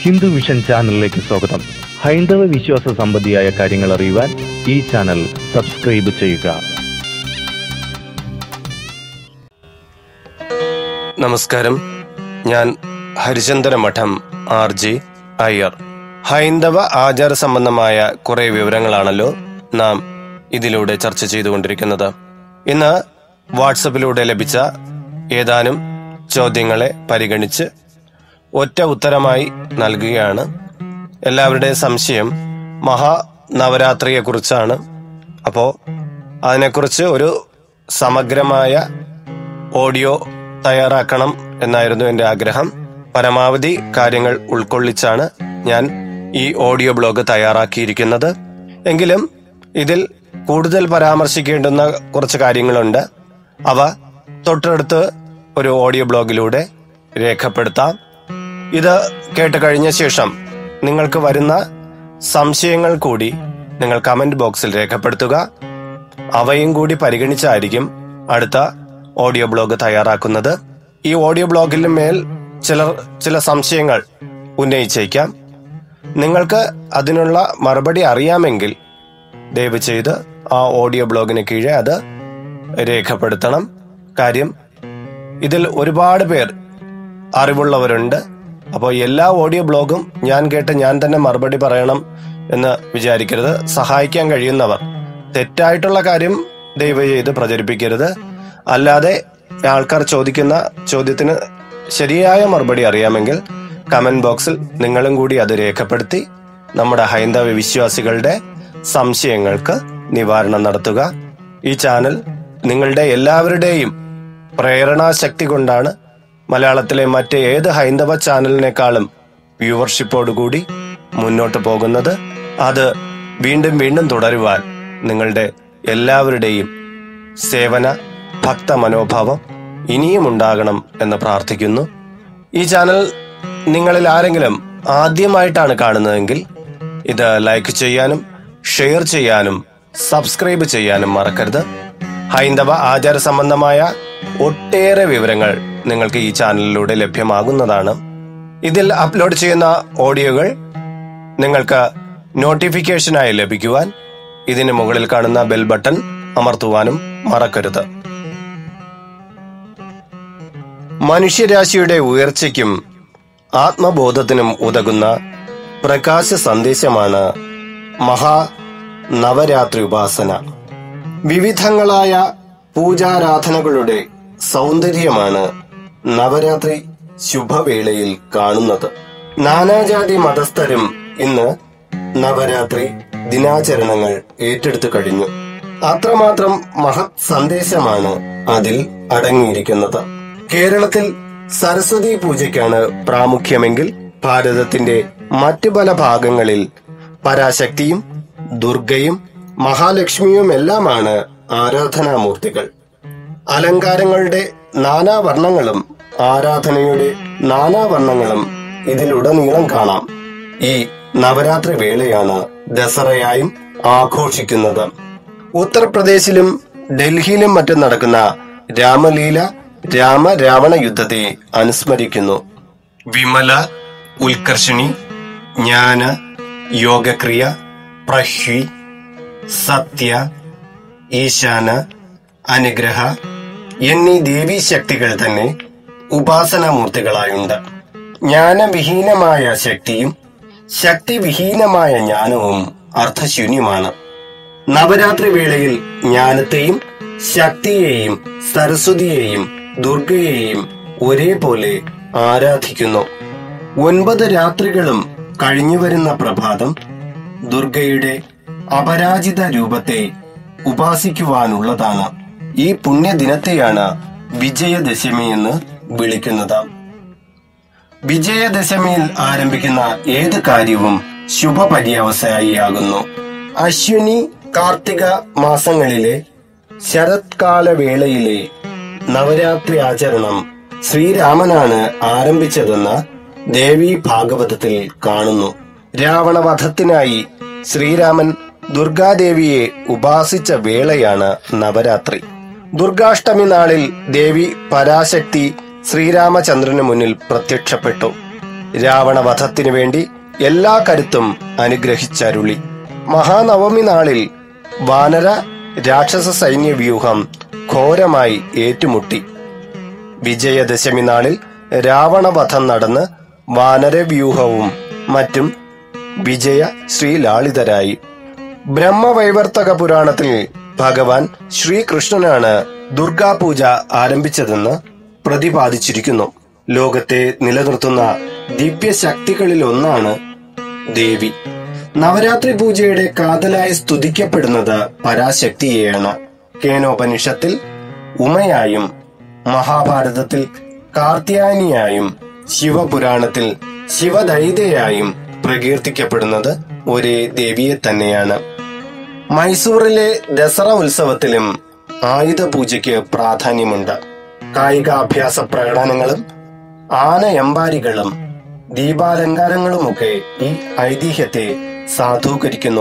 Hindu vision ചാനലിലേക്ക് സ്വാഗതം ഹൈന്ദവ വിശ്വാസ സംബന്ധിയായ കാര്യങ്ങൾ അറിയുവാൻ ഈ ചാനൽ സബ്സ്ക്രൈബ് ചെയ്യുക നമസ്കാരം ഞാൻ ഹരിചന്ദ്ര മഠം ആർ ജി അയ്യർ ഹൈന്ദവ ആചാര സംബന്ധമായ കുറെ വിവരങ്ങളാണല്ലോ നാം ഇതിലൂടെ ചർച്ച ചെയ്തുകൊണ്ടിരിക്കുന്നത് ഇന്ന് വാട്സപ്പിലൂടെ ലഭിച്ച ഏതാനും ചോദ്യങ്ങളെ പരിഗണിച്ച് ഒറ്റ ഉത്തരമായി നൽകുകയാണ് എല്ലാവരുടെയും സംശയം മഹാ നവരാത്രിയെക്കുറിച്ചാണ് അപ്പോൾ അതിനെക്കുറിച്ച് ഒരു സമഗ്രമായ ഓഡിയോ തയ്യാറാക്കണം എന്നായിരുന്നു എൻ്റെ ആഗ്രഹം പരമാവധി കാര്യങ്ങൾ ഉൾക്കൊള്ളിച്ചാണ് ഞാൻ ഈ ഓഡിയോ ബ്ലോഗ് തയ്യാറാക്കിയിരിക്കുന്നത് എങ്കിലും ഇതിൽ കൂടുതൽ പരാമർശിക്കേണ്ടുന്ന കുറച്ച് കാര്യങ്ങളുണ്ട് അവ തൊട്ടടുത്ത് ഒരു ഓഡിയോ ബ്ലോഗിലൂടെ രേഖപ്പെടുത്താം ഇത് കേട്ട് കഴിഞ്ഞ ശേഷം നിങ്ങൾക്ക് വരുന്ന സംശയങ്ങൾ കൂടി നിങ്ങൾ കമന്റ് ബോക്സിൽ രേഖപ്പെടുത്തുക അവയും കൂടി പരിഗണിച്ചായിരിക്കും അടുത്ത ഓഡിയോ ബ്ലോഗ് തയ്യാറാക്കുന്നത് ഈ ഓഡിയോ ബ്ലോഗിന് മേൽ ചിലർ ചില സംശയങ്ങൾ ഉന്നയിച്ചേക്കാം നിങ്ങൾക്ക് അതിനുള്ള മറുപടി അറിയാമെങ്കിൽ ദയവ് ചെയ്ത് ആ ഓഡിയോ ബ്ലോഗിന് കീഴെ അത് രേഖപ്പെടുത്തണം കാര്യം ഇതിൽ ഒരുപാട് പേർ അറിവുള്ളവരുണ്ട് അപ്പോൾ എല്ലാ ഓഡിയോ ബ്ലോഗും ഞാൻ കേട്ട് ഞാൻ തന്നെ മറുപടി പറയണം എന്ന് വിചാരിക്കരുത് സഹായിക്കാൻ കഴിയുന്നവർ തെറ്റായിട്ടുള്ള കാര്യം ദയവ് ചെയ്ത് പ്രചരിപ്പിക്കരുത് അല്ലാതെ ആൾക്കാർ ചോദിക്കുന്ന ചോദ്യത്തിന് ശരിയായ മറുപടി അറിയാമെങ്കിൽ കമന്റ് ബോക്സിൽ നിങ്ങളും കൂടി അത് രേഖപ്പെടുത്തി നമ്മുടെ ഹൈന്ദവ വിശ്വാസികളുടെ സംശയങ്ങൾക്ക് നിവാരണം നടത്തുക ഈ ചാനൽ നിങ്ങളുടെ എല്ലാവരുടെയും പ്രേരണാശക്തി കൊണ്ടാണ് മലയാളത്തിലെ മറ്റ് ഏത് ഹൈന്ദവ ചാനലിനേക്കാളും വ്യൂവർഷിപ്പോടുകൂടി മുന്നോട്ട് പോകുന്നത് അത് വീണ്ടും വീണ്ടും തുടരുവാൻ നിങ്ങളുടെ എല്ലാവരുടെയും സേവന ഭക്ത മനോഭാവം ഇനിയും ഉണ്ടാകണം എന്ന് പ്രാർത്ഥിക്കുന്നു ഈ ചാനൽ നിങ്ങളിൽ ആരെങ്കിലും ആദ്യമായിട്ടാണ് കാണുന്നതെങ്കിൽ ഇത് ലൈക്ക് ചെയ്യാനും ഷെയർ ചെയ്യാനും സബ്സ്ക്രൈബ് ചെയ്യാനും മറക്കരുത് ഹൈന്ദവ ആചാര സംബന്ധമായ ഒട്ടേറെ വിവരങ്ങൾ നിങ്ങൾക്ക് ഈ ചാനലിലൂടെ ലഭ്യമാകുന്നതാണ് ഇതിൽ അപ്ലോഡ് ചെയ്യുന്ന ഓഡിയോകൾ നിങ്ങൾക്ക് നോട്ടിഫിക്കേഷനായി ലഭിക്കുവാൻ ഇതിന് മുകളിൽ കാണുന്ന ബെൽ ബട്ടൺ അമർത്തുവാനും മറക്കരുത് മനുഷ്യരാശിയുടെ ഉയർച്ചയ്ക്കും ആത്മബോധത്തിനും ഉതകുന്ന പ്രകാശ സന്ദേശമാണ് മഹാ നവരാത്രി ഉപാസന വിവിധങ്ങളായ പൂജാരാധനകളുടെ സൗന്ദര്യമാണ് നവരാത്രി ശുഭവേളയിൽ കാണുന്നത് നാനാജാതി മതസ്ഥരും ഇന്ന് നവരാത്രി ദിനാചരണങ്ങൾ ഏറ്റെടുത്തു കഴിഞ്ഞു അത്രമാത്രം മഹത് സന്ദേശമാണ് അതിൽ അടങ്ങിയിരിക്കുന്നത് കേരളത്തിൽ സരസ്വതി പൂജയ്ക്കാണ് പ്രാമുഖ്യമെങ്കിൽ ഭാരതത്തിന്റെ മറ്റു പല ഭാഗങ്ങളിൽ പരാശക്തിയും ദുർഗയും മഹാലക്ഷ്മിയുമെല്ലാമാണ് ആരാധനാമൂർത്തികൾ അലങ്കാരങ്ങളുടെ നാനാവർണ്ണങ്ങളും ആരാധനയുടെ നാനാവർണ്ണങ്ങളും ഇതിലുടനീളം കാണാം ഈ നവരാത്രി വേളയാണ് ദസറയായും ആഘോഷിക്കുന്നത് ഉത്തർപ്രദേശിലും ഡൽഹിയിലും മറ്റും നടക്കുന്ന രാമലീല രാമ രാവണ യുദ്ധത്തെ അനുസ്മരിക്കുന്നു വിമല ഉത്കർഷിണി ജ്ഞാന യോഗക്രിയ പ്രഹ്വി സത്യ ഈശാന അനുഗ്രഹ എന്നീ ദേവീ ശക്തികൾ തന്നെ ഉപാസനാമൂർത്തികളായുണ്ട് ജ്ഞാനവിഹീനമായ ശക്തിയും ശക്തിവിഹീനമായ ജ്ഞാനവും അർത്ഥശൂന്യമാണ് നവരാത്രി വേളയിൽ ജ്ഞാനത്തെയും ശക്തിയെയും സരസ്വതിയെയും ദുർഗയെയും ഒരേപോലെ ആരാധിക്കുന്നു ഒൻപത് രാത്രികളും കഴിഞ്ഞുവരുന്ന പ്രഭാതം ദുർഗയുടെ അപരാജിത രൂപത്തെ ഉപാസിക്കുവാനുള്ളതാണ് ഈ പുണ്യദിനത്തെയാണ് വിജയദശമി എന്ന് വിളിക്കുന്നത് വിജയദശമിയിൽ ആരംഭിക്കുന്ന ഏത് കാര്യവും ശുഭപര്യവസായിയാകുന്നു അശ്വിനി കാർത്തിക മാസങ്ങളിലെ ശരത്കാല വേളയിലെ നവരാത്രി ആചരണം ശ്രീരാമനാണ് ആരംഭിച്ചതെന്ന് ദേവി ഭാഗവതത്തിൽ കാണുന്നു രാവണവധത്തിനായി ശ്രീരാമൻ ദുർഗാദേവിയെ ഉപാസിച്ച വേളയാണ് നവരാത്രി ദുർഗാഷ്ടമി നാളിൽ ദേവി പരാശക്തി ശ്രീരാമചന്ദ്രന് മുന്നിൽ പ്രത്യക്ഷപ്പെട്ടു രാവണവധത്തിനു വേണ്ടി എല്ലാ കരുത്തും അനുഗ്രഹിച്ചരുളി മഹാനവമി നാളിൽ വാനര രാക്ഷസ സൈന്യ വ്യൂഹം ഘോരമായി ഏറ്റുമുട്ടി വിജയദശമി നാളിൽ രാവണവധം നടന്ന് വാനരവ്യൂഹവും മറ്റും വിജയ ശ്രീലാളിതരായി ബ്രഹ്മവൈവർത്തക പുരാണത്തിൽ ഭഗവാൻ ശ്രീകൃഷ്ണനാണ് ദുർഗാപൂജ ആരംഭിച്ചതെന്ന് പ്രതിപാദിച്ചിരിക്കുന്നു ലോകത്തെ നിലനിർത്തുന്ന ദിവ്യശക്തികളിൽ ഒന്നാണ് ദേവി നവരാത്രി പൂജയുടെ കാതലായി സ്തുതിക്കപ്പെടുന്നത് പരാശക്തിയെയാണ് കേനോപനിഷത്തിൽ ഉമയായും മഹാഭാരതത്തിൽ കാർത്യായനിയായും ശിവപുരാണത്തിൽ ശിവദൈതയായും പ്രകീർത്തിക്കപ്പെടുന്നത് ഒരേ ദേവിയെ തന്നെയാണ് മൈസൂറിലെ ദസറ ഉത്സവത്തിലും ആയുധ പൂജയ്ക്ക് പ്രാധാന്യമുണ്ട് കായികാഭ്യാസ പ്രകടനങ്ങളും ആനയമ്പാരികളും ദീപാലങ്കാരങ്ങളുമൊക്കെ ഈ ഐതിഹ്യത്തെ സാധൂകരിക്കുന്നു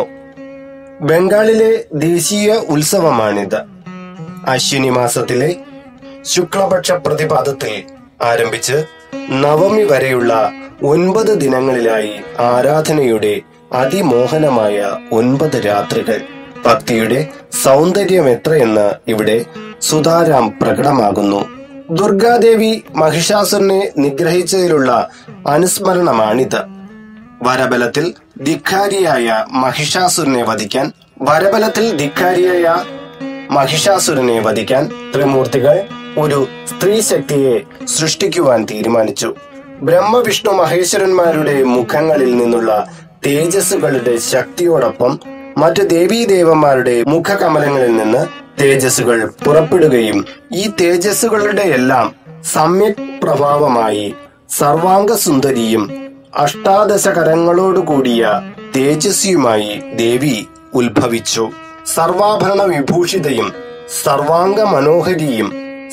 ബംഗാളിലെ ദേശീയ ഉത്സവമാണിത് അശ്വിനി മാസത്തിലെ ശുക്ലപക്ഷ പ്രതിപാദത്തിൽ ആരംഭിച്ച് നവമി വരെയുള്ള ഒൻപത് ദിനങ്ങളിലായി ആരാധനയുടെ അതിമോഹനമായ ഒൻപത് രാത്രികൾ ഭക്തിയുടെ സൗന്ദര്യം എത്രയെന്ന് ഇവിടെ സുതാരാം പ്രകടമാകുന്നു ദുർഗാദേവി മഹിഷാസുരനെ നിഗ്രഹിച്ചതിലുള്ള അനുസ്മരണമാണിത് വരബലത്തിൽ ധിക്കാരിയായ മഹിഷാസുരനെ വധിക്കാൻ വരബലത്തിൽ ധിക്കാരിയായ മഹിഷാസുരനെ വധിക്കാൻ ത്രിമൂർത്തികൾ ഒരു സ്ത്രീ ശക്തിയെ സൃഷ്ടിക്കുവാൻ തീരുമാനിച്ചു ബ്രഹ്മവിഷ്ണു മഹേശ്വരന്മാരുടെ മുഖങ്ങളിൽ നിന്നുള്ള തേജസ്സുകളുടെ ശക്തിയോടൊപ്പം മറ്റു ദേവീദേവന്മാരുടെ മുഖകമലങ്ങളിൽ നിന്ന് തേജസ്സുകൾ പുറപ്പെടുകയും ഈ തേജസ്സുകളുടെ എല്ലാം സമ്യക് പ്രഭാവമായി സർവാംഗ സുന്ദരിയും അഷ്ടാദശകരങ്ങളോടുകൂടിയ തേജസ്വിയുമായി ദേവി ഉത്ഭവിച്ചു സർവാഭരണ വിഭൂഷിതയും സർവാംഗ മനോഹരിയും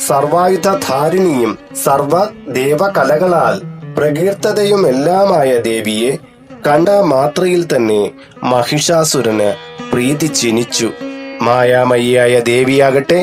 സർവായുധധാരിണിയും സർവ ദേവകലകളാൽ പ്രകീർത്തതയുമെല്ലാമായ ദേവിയെ കണ്ട മാത്രയിൽ തന്നെ മഹിഷാസുരന് പ്രീതി ജനിച്ചു മായാമയിയായ ദേവിയാകട്ടെ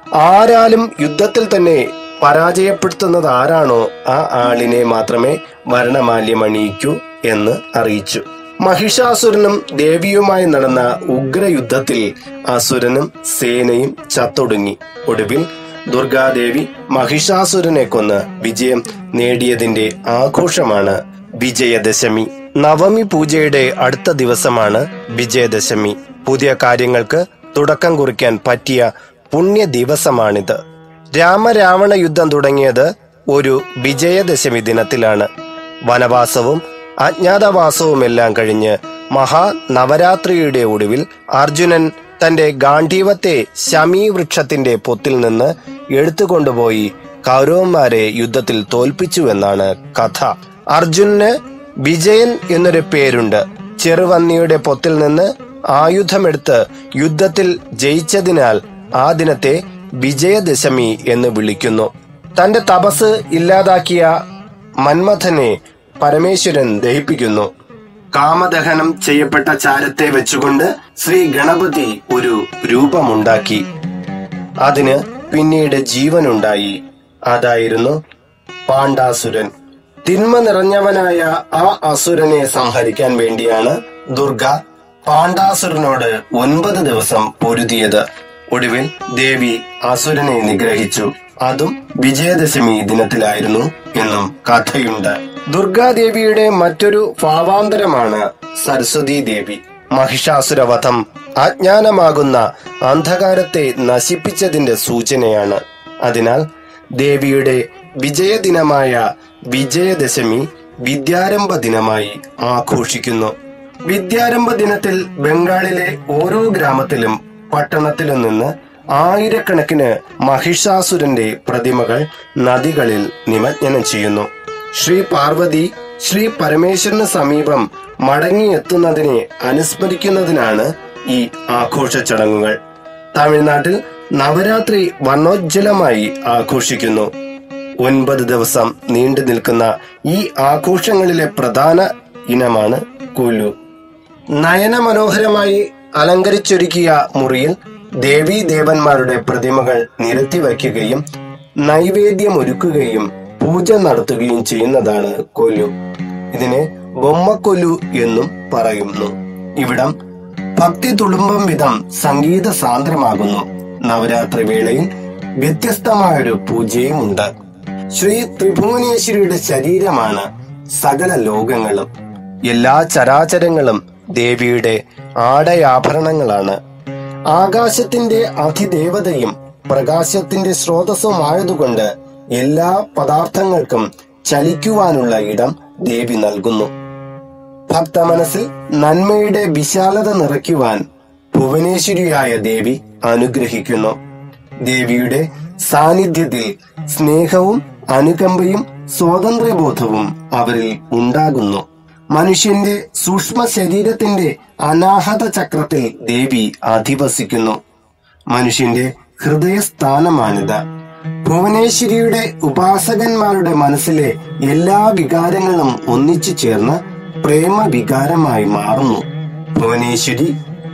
ആരാലും യുദ്ധത്തിൽ തന്നെ പരാജയപ്പെടുത്തുന്നത് ആരാണോ ആ ആളിനെ മാത്രമേ വർണ്ണമാല്യമണിയിക്കൂ എന്ന് അറിയിച്ചു മഹിഷാസുരനും ദേവിയുമായി നടന്ന ഉഗ്രയുദ്ധത്തിൽ അസുരനും സേനയും ചത്തൊടുങ്ങി ഒടുവിൽ ദുർഗാദേവി മഹിഷാസുരനെ കൊന്ന് വിജയം നേടിയതിന്റെ ആഘോഷമാണ് വിജയദശമി നവമി പൂജയുടെ അടുത്ത ദിവസമാണ് വിജയദശമി പുതിയ കാര്യങ്ങൾക്ക് തുടക്കം കുറിക്കാൻ പറ്റിയ പുണ്യ ദിവസമാണിത് രാമരാവണ യുദ്ധം തുടങ്ങിയത് ഒരു വിജയദശമി ദിനത്തിലാണ് വനവാസവും അജ്ഞാതവാസവുമെല്ലാം കഴിഞ്ഞ് മഹാനവരാത്രിയുടെ ഒടുവിൽ അർജുനൻ തന്റെ ഗാന്ധീവത്തെ ശമീ വൃക്ഷത്തിന്റെ പൊത്തിൽ നിന്ന് എടുത്തുകൊണ്ടുപോയി കൗരവന്മാരെ യുദ്ധത്തിൽ തോൽപ്പിച്ചുവെന്നാണ് കഥ അർജുനന് വിജയൻ എന്നൊരു പേരുണ്ട് ചെറുവന്നിയുടെ പൊത്തിൽ നിന്ന് ആയുധമെടുത്ത് യുദ്ധത്തിൽ ജയിച്ചതിനാൽ ആ ദിനത്തെ വിജയദശമി എന്ന് വിളിക്കുന്നു തന്റെ തപസ് ഇല്ലാതാക്കിയ മന്മഥനെ പരമേശ്വരൻ ദഹിപ്പിക്കുന്നു കാമദഹനം ചെയ്യപ്പെട്ട ചാരത്തെ വെച്ചുകൊണ്ട് ശ്രീ ഗണപതി ഒരു രൂപമുണ്ടാക്കി അതിന് പിന്നീട് ജീവനുണ്ടായി അതായിരുന്നു പാണ്ഡാസുരൻ തിന്മ നിറഞ്ഞവനായ ആ അസുരനെ സംഹരിക്കാൻ വേണ്ടിയാണ് ദുർഗ പാണ്ഡാസുരനോട് ഒൻപത് ദിവസം പൊരുതിയത് ഒടുവിൽ ദേവി അസുരനെ നിഗ്രഹിച്ചു അതും വിജയദശമി ദിനത്തിലായിരുന്നു എന്നും കഥയുണ്ട് ദുർഗാദേവിയുടെ മറ്റൊരു ഭാവാന്തരമാണ് സരസ്വതി ദേവി മഹിഷാസുരവധം അജ്ഞാനമാകുന്ന അന്ധകാരത്തെ നശിപ്പിച്ചതിന്റെ സൂചനയാണ് അതിനാൽ ദേവിയുടെ വിജയദിനമായ വിജയദശമി വിദ്യാരംഭ ദിനമായി ആഘോഷിക്കുന്നു വിദ്യാരംഭ ദിനത്തിൽ ബംഗാളിലെ ഓരോ ഗ്രാമത്തിലും പട്ടണത്തിലും നിന്ന് ആയിരക്കണക്കിന് മഹിഷാസുരന്റെ പ്രതിമകൾ നദികളിൽ നിമജ്ജനം ചെയ്യുന്നു ശ്രീ പാർവതി ശ്രീ പരമേശ്വരന് സമീപം മടങ്ങിയെത്തുന്നതിനെ അനുസ്മരിക്കുന്നതിനാണ് ഈ ആഘോഷ ചടങ്ങുകൾ തമിഴ്നാട്ടിൽ നവരാത്രി വർണ്ണോജ്വലമായി ആഘോഷിക്കുന്നു ഒൻപത് ദിവസം നീണ്ടു നിൽക്കുന്ന ഈ ആഘോഷങ്ങളിലെ പ്രധാന ഇനമാണ് കുലു നയനമനോഹരമായി അലങ്കരിച്ചൊരുക്കിയ മുറിയിൽ ദേവീ ദേവന്മാരുടെ പ്രതിമകൾ നിരത്തി വയ്ക്കുകയും നൈവേദ്യം ഒരുക്കുകയും പൂജ നടത്തുകയും ചെയ്യുന്നതാണ് കൊലു ഇതിനെ ബൊമ്മക്കൊലു എന്നും പറയുന്നു ഇവിടം ഭക്തി തുളുമ്പം വിധം സംഗീത സാന്ദ്രമാകുന്നു നവരാത്രി വേളയിൽ വ്യത്യസ്തമായൊരു പൂജയും ഉണ്ട് ശ്രീ ത്രിഭുവനേശ്വരിയുടെ ശരീരമാണ് സകല ലോകങ്ങളും എല്ലാ ചരാചരങ്ങളും ദേവിയുടെ ആടയാഭരണങ്ങളാണ് ആകാശത്തിന്റെ അധിദേവതയും പ്രകാശത്തിന്റെ സ്രോതസ്സുമായതുകൊണ്ട് എല്ലാ പദാർത്ഥങ്ങൾക്കും ചലിക്കുവാനുള്ള ഇടം ദേവി നൽകുന്നു ഭക്തമനസ്സിൽ നന്മയുടെ വിശാലത നിറയ്ക്കുവാൻ ഭുവനേശ്വരിയായ ദേവി അനുഗ്രഹിക്കുന്നു ദേവിയുടെ സാന്നിധ്യത്തിൽ സ്നേഹവും അനുകമ്പയും സ്വാതന്ത്ര്യബോധവും അവരിൽ ഉണ്ടാകുന്നു മനുഷ്യന്റെ സൂക്ഷ്മ ശരീരത്തിന്റെ അനാഹത ചക്രത്തിൽ ദേവി അധിവസിക്കുന്നു മനുഷ്യന്റെ ഹൃദയസ്ഥാനമാണിത് ഭുവനേശ്വരിയുടെ ഉപാസകന്മാരുടെ മനസ്സിലെ എല്ലാ വികാരങ്ങളും ഒന്നിച്ചു ചേർന്ന് പ്രേമ വികാരമായി മാറുന്നു ഭുവനേശ്വരി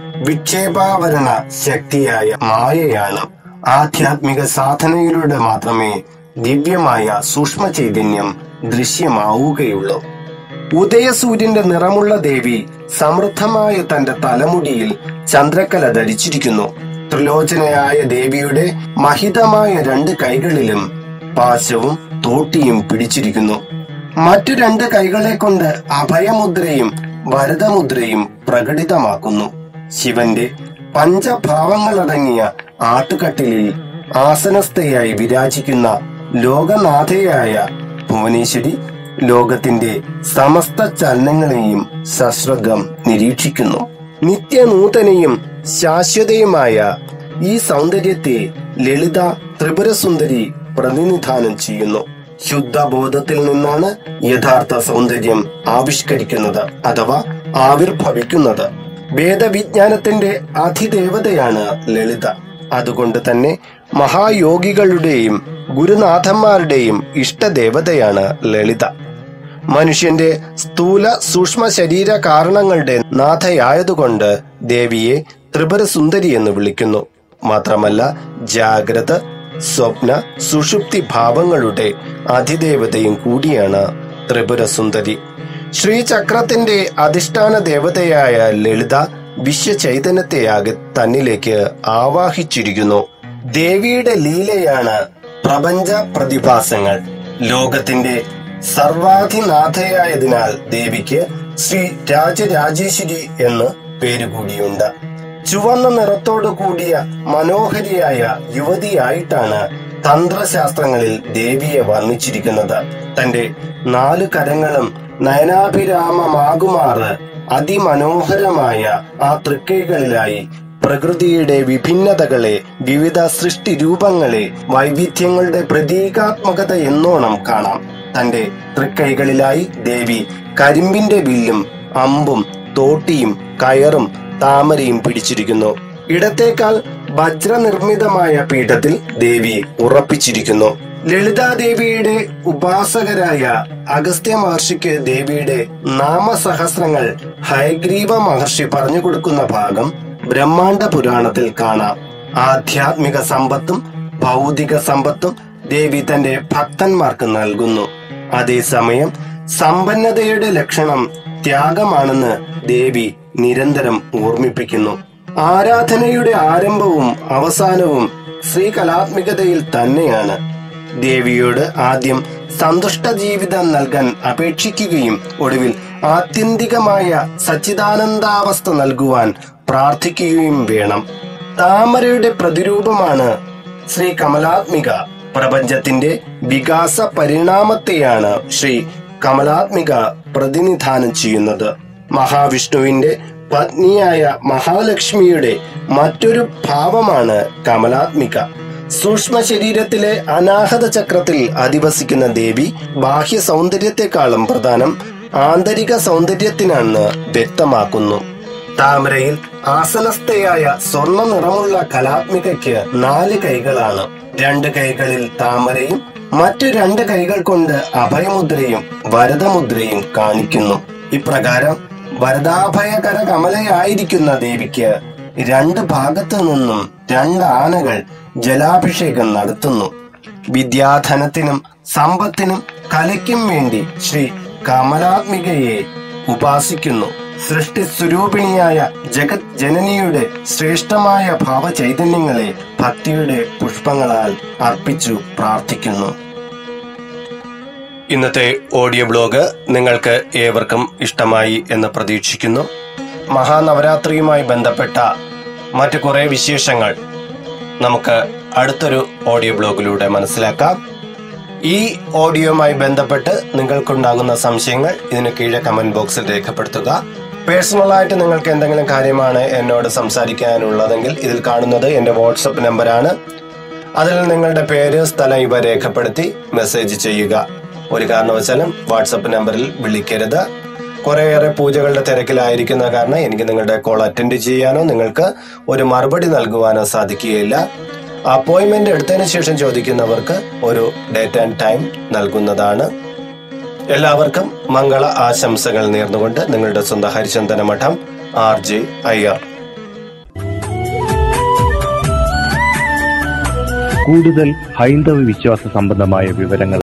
വിക്ഷേപാവരണ ശക്തിയായ മായയാണ് ആധ്യാത്മിക സാധനയിലൂടെ മാത്രമേ ദിവ്യമായ സൂക്ഷ്മ ചൈതന്യം ദൃശ്യമാവുകയുള്ളൂ ഉദയസൂര്യന്റെ നിറമുള്ള ദേവി സമൃദ്ധമായ തന്റെ തലമുടിയിൽ ചന്ദ്രക്കല ധരിച്ചിരിക്കുന്നു ത്രിലോചനയായ ദേവിയുടെ മഹിതമായ രണ്ട് കൈകളിലും പാശവും തോട്ടിയും പിടിച്ചിരിക്കുന്നു മറ്റു രണ്ട് കൈകളെ കൊണ്ട് അഭയമുദ്രയും വരദമുദ്രയും പ്രകടിതമാക്കുന്നു ശിവന്റെ പഞ്ചഭാവങ്ങളടങ്ങിയ ആട്ടുകട്ടിലിൽ ആസനസ്ഥയായി വിരാജിക്കുന്ന ലോകനാഥയായ ഭുവനേശ്വരി ലോകത്തിന്റെ സമസ്ത ചലനങ്ങളെയും സശ്രദ്ധം നിരീക്ഷിക്കുന്നു നിത്യനൂതനയും ശാശ്വതയുമായ ഈ സൗന്ദര്യത്തെ ലളിത ത്രിപുരസുന്ദരി പ്രതിനിധാനം ചെയ്യുന്നു ശുദ്ധബോധത്തിൽ നിന്നാണ് യഥാർത്ഥ സൗന്ദര്യം ആവിഷ്കരിക്കുന്നത് അഥവാ ആവിർഭവിക്കുന്നത് വേദവിജ്ഞാനത്തിന്റെ അധിദേവതയാണ് ലളിത അതുകൊണ്ട് തന്നെ മഹായോഗികളുടെയും ഗുരുനാഥന്മാരുടെയും ഇഷ്ടദേവതയാണ് ലളിത മനുഷ്യന്റെ സ്ഥൂല സൂക്ഷ്മ ശരീര കാരണങ്ങളുടെ നാഥയായതുകൊണ്ട് ദേവിയെ ത്രിപുര സുന്ദരി എന്ന് വിളിക്കുന്നു മാത്രമല്ല ജാഗ്രത സ്വപ്ന സുഷുപ്തി ഭാവങ്ങളുടെ അധിദേവതയും കൂടിയാണ് ത്രിപുര സുന്ദരി ശ്രീചക്രത്തിന്റെ അധിഷ്ഠാന ദേവതയായ ലളിത വിശ്വചൈതന്യത്തെയാകെ തന്നിലേക്ക് ആവാഹിച്ചിരിക്കുന്നു ദേവിയുടെ ലീലയാണ് പ്രപഞ്ച പ്രതിഭാസങ്ങൾ ലോകത്തിന്റെ സർവാധിനാഥയായതിനാൽ ദേവിക്ക് ശ്രീ രാജരാജേശ്വരി എന്ന് പേരുകൂടിയുണ്ട് ചുവന്ന നിറത്തോടു കൂടിയ മനോഹരിയായ യുവതിയായിട്ടാണ് തന്ത്രശാസ്ത്രങ്ങളിൽ ദേവിയെ വർണ്ണിച്ചിരിക്കുന്നത് തന്റെ നാല് കരങ്ങളും നയനാഭിരാമമാകുമാറ് അതിമനോഹരമായ ആ തൃക്കൈകളിലായി പ്രകൃതിയുടെ വിഭിന്നതകളെ വിവിധ സൃഷ്ടി രൂപങ്ങളെ വൈവിധ്യങ്ങളുടെ പ്രതീകാത്മകത എന്നോണം കാണാം തന്റെ തൃക്കൈകളിലായി ദേവി കരിമ്പിന്റെ വില്ലും അമ്പും തോട്ടിയും കയറും താമരയും പിടിച്ചിരിക്കുന്നു ഇടത്തേക്കാൾ വജ്രനിർമ്മിതമായ പീഠത്തിൽ ദേവി ഉറപ്പിച്ചിരിക്കുന്നു ലളിതാദേവിയുടെ ഉപാസകരായ അഗസ്ത്യ മഹർഷിക്ക് ദേവിയുടെ നാമസഹസ്രങ്ങൾ ഹയഗ്രീവ മഹർഷി പറഞ്ഞു കൊടുക്കുന്ന ഭാഗം ബ്രഹ്മാണ്ഡ പുരാണത്തിൽ കാണാം ആധ്യാത്മിക സമ്പത്തും ഭൗതിക സമ്പത്തും ദേവി തന്റെ ഭക്തന്മാർക്ക് നൽകുന്നു അതേസമയം സമ്പന്നതയുടെ ലക്ഷണം ത്യാഗമാണെന്ന് ദേവി നിരന്തരം ഓർമ്മിപ്പിക്കുന്നു ആരാധനയുടെ ആരംഭവും അവസാനവും ശ്രീകലാത്മികതയിൽ തന്നെയാണ് ദേവിയോട് ആദ്യം സന്തുഷ്ട ജീവിതം നൽകാൻ അപേക്ഷിക്കുകയും ഒടുവിൽ ആത്യന്തികമായ സച്ചിദാനന്ദാവസ്ഥ നൽകുവാൻ പ്രാർത്ഥിക്കുകയും വേണം താമരയുടെ പ്രതിരൂപമാണ് ശ്രീ കമലാത്മിക പ്രപഞ്ചത്തിന്റെ വികാസ പരിണാമത്തെയാണ് ശ്രീ കമലാത്മിക പ്രതിനിധാനം ചെയ്യുന്നത് മഹാവിഷ്ണുവിന്റെ പത്നിയായ മഹാലക്ഷ്മിയുടെ മറ്റൊരു ഭാവമാണ് കമലാത്മിക സൂക്ഷ്മ ശരീരത്തിലെ അനാഹത ചക്രത്തിൽ അധിവസിക്കുന്ന ദേവി ബാഹ്യ സൗന്ദര്യത്തെക്കാളും പ്രധാനം ആന്തരിക സൗന്ദര്യത്തിനാണെന്ന് വ്യക്തമാക്കുന്നു താമരയിൽ ആസനസ്ഥയായ സ്വർണ്ണ നിറമുള്ള കലാത്മികയ്ക്ക് നാല് കൈകളാണ് രണ്ട് കൈകളിൽ താമരയും മറ്റു രണ്ട് കൈകൾ കൊണ്ട് അഭയമുദ്രയും വരദമുദ്രയും കാണിക്കുന്നു ഇപ്രകാരം വരദാഭയകര കമലയായിരിക്കുന്ന ദേവിക്ക് രണ്ട് ഭാഗത്തു നിന്നും രണ്ട് ആനകൾ ജലാഭിഷേകം നടത്തുന്നു വിദ്യാധനത്തിനും സമ്പത്തിനും കലയ്ക്കും വേണ്ടി ശ്രീ കമലാത്മികയെ ഉപാസിക്കുന്നു സൃഷ്ടി സ്വരൂപിണിയായ ജഗത് ജനനിയുടെ ശ്രേഷ്ഠമായ ഭാവചൈതന്യങ്ങളെ ഭക്തിയുടെ പുഷ്പങ്ങളാൽ അർപ്പിച്ചു പ്രാർത്ഥിക്കുന്നു ഇന്നത്തെ ഓഡിയോ ബ്ലോഗ് നിങ്ങൾക്ക് ഏവർക്കും ഇഷ്ടമായി എന്ന് പ്രതീക്ഷിക്കുന്നു മഹാനവരാത്രിയുമായി ബന്ധപ്പെട്ട മറ്റു കുറെ വിശേഷങ്ങൾ നമുക്ക് അടുത്തൊരു ഓഡിയോ ബ്ലോഗിലൂടെ മനസ്സിലാക്കാം ഈ ഓഡിയോയുമായി ബന്ധപ്പെട്ട് നിങ്ങൾക്കുണ്ടാകുന്ന സംശയങ്ങൾ ഇതിന് കീഴെ കമന്റ് ബോക്സിൽ രേഖപ്പെടുത്തുക പേഴ്സണലായിട്ട് നിങ്ങൾക്ക് എന്തെങ്കിലും കാര്യമാണ് എന്നോട് സംസാരിക്കാനുള്ളതെങ്കിൽ ഇതിൽ കാണുന്നത് എൻ്റെ വാട്സപ്പ് നമ്പറാണ് അതിൽ നിങ്ങളുടെ പേര് സ്ഥലം ഇവ രേഖപ്പെടുത്തി മെസ്സേജ് ചെയ്യുക ഒരു കാരണവശാലും വാട്സപ്പ് നമ്പറിൽ വിളിക്കരുത് കുറേയേറെ പൂജകളുടെ തിരക്കിലായിരിക്കുന്ന കാരണം എനിക്ക് നിങ്ങളുടെ കോൾ അറ്റൻഡ് ചെയ്യാനോ നിങ്ങൾക്ക് ഒരു മറുപടി നൽകുവാനോ സാധിക്കുകയില്ല അപ്പോയിന്റ്മെന്റ് എടുത്തതിന് ശേഷം ചോദിക്കുന്നവർക്ക് ഒരു ഡേറ്റ് ആൻഡ് ടൈം നൽകുന്നതാണ് എല്ലാവർക്കും മംഗള ആശംസകൾ നേർന്നുകൊണ്ട് നിങ്ങളുടെ സ്വന്തം ഹരിചന്ദന മഠം ആർ ജെ അയ്യർ കൂടുതൽ ഹൈന്ദവ വിശ്വാസ സംബന്ധമായ വിവരങ്ങൾ